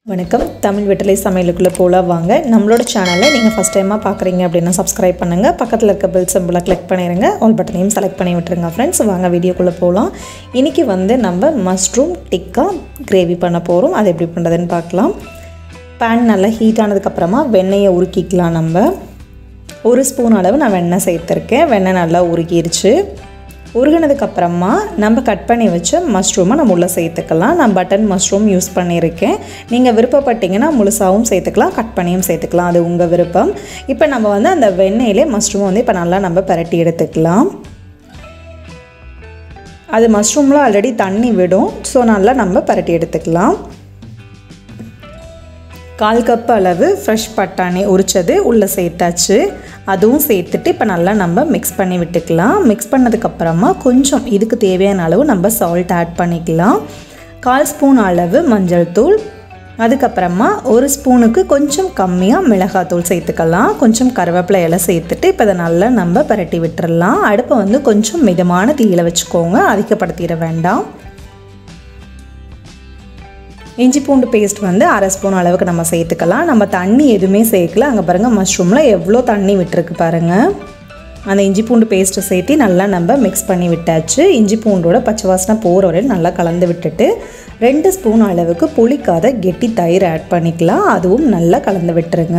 வணக்கம் தமிழ் வெட்டலை சமையலுக்குள்ளே போகலாம் வாங்க நம்மளோட சேனலை நீங்கள் ஃபஸ்ட் டைமாக பார்க்குறீங்க அப்படின்னா சப்ஸ்கிரைப் பண்ணுங்கள் பக்கத்தில் இருக்க பெல் சிம்பிளை கிளிக் பண்ணிடுங்க ஆல் பட்டனையும் செலக்ட் பண்ணி விட்டுருங்க ஃப்ரெண்ட்ஸ் வாங்க வீடியோக்குள்ளே போகலாம் இன்றைக்கி வந்து நம்ம மஷ்ரூம் டிக்கா கிரேவி பண்ண போகிறோம் அது எப்படி பண்ணுறதுன்னு பார்க்கலாம் பேன் நல்லா ஹீட் ஆனதுக்கப்புறமா வெண்ணெயை உருக்கிக்கலாம் நம்ம ஒரு ஸ்பூன் அளவு நான் வெண்ணெய் சேர்த்துருக்கேன் வெண்ணெய் நல்லா உருகிருச்சு உருகினதுக்கப்புறமா நம்ம கட் பண்ணி வச்ச மஷ்ரூமை நம்ம உள்ளே சேர்த்துக்கலாம் நான் பட்டன் மஷ்ரூம் யூஸ் பண்ணியிருக்கேன் நீங்கள் விருப்பப்பட்டீங்கன்னா முழுசாகவும் சேர்த்துக்கலாம் கட் பண்ணியும் சேர்த்துக்கலாம் அது உங்கள் விருப்பம் இப்போ நம்ம வந்து அந்த வெண்ணெயிலே மஷ்ரூமை வந்து இப்போ நல்லா நம்ம பரட்டி எடுத்துக்கலாம் அது மஷ்ரூமில் ஆல்ரெடி தண்ணி விடும் ஸோ நல்லா நம்ம பரட்டி எடுத்துக்கலாம் கால் கப் அளவு ஃப்ரெஷ் பட்டாணி உரித்தது உள்ளே சேர்த்தாச்சு அதுவும் சேர்த்துட்டு இப்போ நல்லா நம்ம மிக்ஸ் பண்ணி விட்டுக்கலாம் மிக்ஸ் பண்ணதுக்கப்புறமா கொஞ்சம் இதுக்கு தேவையான அளவு நம்ம சால்ட் ஆட் பண்ணிக்கலாம் கால் ஸ்பூன் அளவு மஞ்சள் தூள் அதுக்கப்புறமா ஒரு ஸ்பூனுக்கு கொஞ்சம் கம்மியாக மிளகாத்தூள் சேர்த்துக்கலாம் கொஞ்சம் கருவேப்பிலை இலை சேர்த்துட்டு இப்போ இதை நல்லா நம்ம பரட்டி விட்டுறலாம் அடுப்பை வந்து கொஞ்சம் மிதமான தீயில் வச்சுக்கோங்க அதிகப்படுத்திட வேண்டாம் இஞ்சி பூண்டு பேஸ்ட் வந்து அரை ஸ்பூன் அளவுக்கு நம்ம சேர்த்துக்கலாம் நம்ம தண்ணி எதுவுமே சேர்க்கல அங்கே பாருங்கள் மஷ்ரூமில் எவ்வளோ தண்ணி விட்டுருக்கு பாருங்கள் அந்த இஞ்சி பூண்டு பேஸ்ட்டை சேர்த்து நல்லா நம்ம மிக்ஸ் பண்ணி விட்டாச்சு இஞ்சி பூண்டோட பச்சை வாசனை போகிற வரையும் நல்லா கலந்து விட்டுட்டு ரெண்டு ஸ்பூன் அளவுக்கு புளிக்காத கெட்டி தயிர் ஆட் பண்ணிக்கலாம் அதுவும் நல்லா கலந்து விட்டுருங்க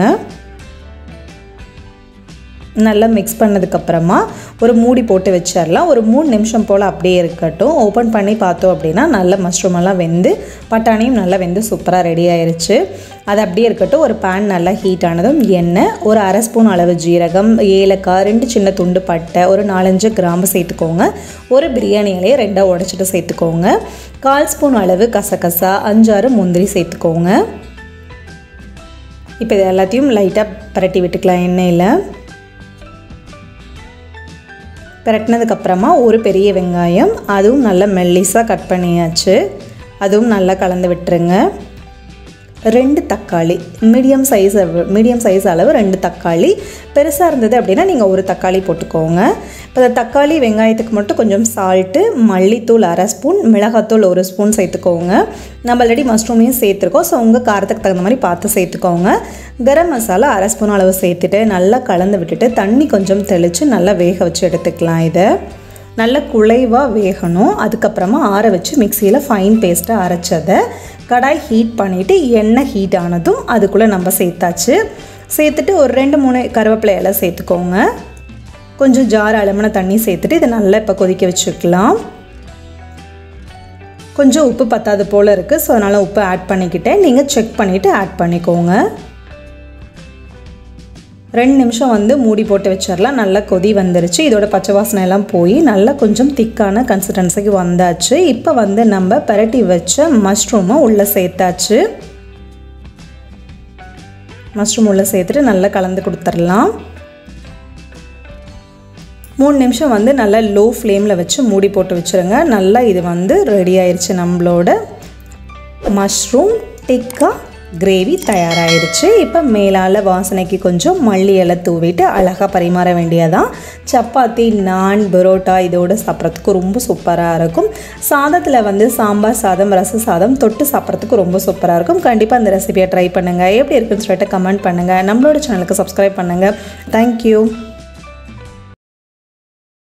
நல்லா மிக்ஸ் பண்ணதுக்கப்புறமா ஒரு மூடி போட்டு வச்சிடலாம் ஒரு மூணு நிமிஷம் போல் அப்படியே இருக்கட்டும் ஓப்பன் பண்ணி பார்த்தோம் அப்படின்னா நல்ல மஷ்ரூம் எல்லாம் வெந்து பட்டாணியும் நல்லா வெந்து சூப்பராக ரெடி ஆயிருச்சு அது அப்படியே இருக்கட்டும் ஒரு பேன் நல்லா ஹீட் ஆனதும் எண்ணெய் ஒரு அரை ஸ்பூன் அளவு ஜீரகம் ஏலக்காய் ரெண்டு சின்ன துண்டு பட்டை ஒரு நாலஞ்சு கிராம்பு சேர்த்துக்கோங்க ஒரு பிரியாணி இலையை ரெண்டாக உடச்சிட்டு சேர்த்துக்கோங்க கால் ஸ்பூன் அளவு கசகசா அஞ்சாறு முந்திரி சேர்த்துக்கோங்க இப்போ இது எல்லாத்தையும் லைட்டாக பரட்டி விட்டுக்கலாம் எண்ணெயில் பிரட்டினதுக்கப்புறமா ஒரு பெரிய வெங்காயம் அதுவும் நல்லா மெல்லிஸாக கட் பண்ணியாச்சு அதுவும் நல்லா கலந்து விட்டுருங்க ரெண்டு தக்காளி மீடியம் சைஸ் மீடியம் சைஸ் அளவு ரெண்டு தக்காளி பெருசாக இருந்தது அப்படின்னா நீங்கள் ஒரு தக்காளி போட்டுக்கோங்க இப்போ இந்த தக்காளி வெங்காயத்துக்கு மட்டும் கொஞ்சம் சால்ட்டு மல்லித்தூள் அரை ஸ்பூன் மிளகாத்தூள் ஒரு ஸ்பூன் சேர்த்துக்கோங்க நம்ம ஆல்ரெடி மஷ்ரூமையும் சேர்த்துருக்கோம் ஸோ உங்கள் காரத்துக்கு தகுந்த மாதிரி பார்த்து சேர்த்துக்கோங்க கரம் மசாலா அரை ஸ்பூன் அளவு சேர்த்துட்டு நல்லா கலந்து விட்டுட்டு தண்ணி கொஞ்சம் தெளித்து நல்லா வேக வச்சு எடுத்துக்கலாம் இதை நல்ல குழைவாக வேகணும் அதுக்கப்புறமா ஆற வச்சு மிக்சியில் ஃபைன் பேஸ்ட்டாக அரைச்சதை கடாய் ஹீட் பண்ணிவிட்டு எண்ணெய் ஹீட் ஆனதும் அதுக்குள்ளே நம்ம சேர்த்தாச்சு சேர்த்துட்டு ஒரு ரெண்டு மூணு கருவேப்பிலை இலை சேர்த்துக்கோங்க கொஞ்சம் ஜார் அலமன தண்ணி சேர்த்துட்டு இதை நல்லா இப்போ கொதிக்க வச்சுக்கலாம் கொஞ்சம் உப்பு பத்தாது போல் இருக்குது ஸோ அதனால் உப்பு ஆட் பண்ணிக்கிட்டேன் நீங்கள் செக் பண்ணிவிட்டு ஆட் பண்ணிக்கோங்க ரெண்டு நிமிஷம் வந்து மூடி போட்டு வச்சிடலாம் நல்லா கொதி வந்துருச்சு இதோட பச்சை வாசனை எல்லாம் போய் நல்லா கொஞ்சம் திக்கான கன்சிஸ்டன்சிக்கு வந்தாச்சு இப்போ வந்து நம்ம பரட்டி வச்ச மஷ்ரூமை உள்ளே சேர்த்தாச்சு மஷ்ரூம் உள்ளே சேர்த்துட்டு நல்லா கலந்து கொடுத்துடலாம் மூணு நிமிஷம் வந்து நல்லா லோ ஃப்ளேமில் வச்சு மூடி போட்டு வச்சுருங்க நல்லா இது வந்து ரெடி ஆயிடுச்சு நம்மளோட மஷ்ரூம் டிக்கா கிரேவி தயாராகிருச்சு இப்போ மேலால் வாசனைக்கு கொஞ்சம் மல்லி இலை தூவிட்டு அழகாக பரிமாற வேண்டியதான் சப்பாத்தி நான் பரோட்டா இதோடு சாப்பிட்றதுக்கு ரொம்ப சூப்பராக இருக்கும் சாதத்தில் வந்து சாம்பார் சாதம் ரச சாதம் தொட்டு சாப்பிட்றதுக்கு ரொம்ப சூப்பராக இருக்கும் கண்டிப்பாக அந்த ரெசிபியை ட்ரை பண்ணுங்கள் எப்படி இருக்குன்னு சொல்லிட்டு கமெண்ட் பண்ணுங்கள் நம்மளோட சேனலுக்கு சப்ஸ்கிரைப் பண்ணுங்கள் தேங்க்யூ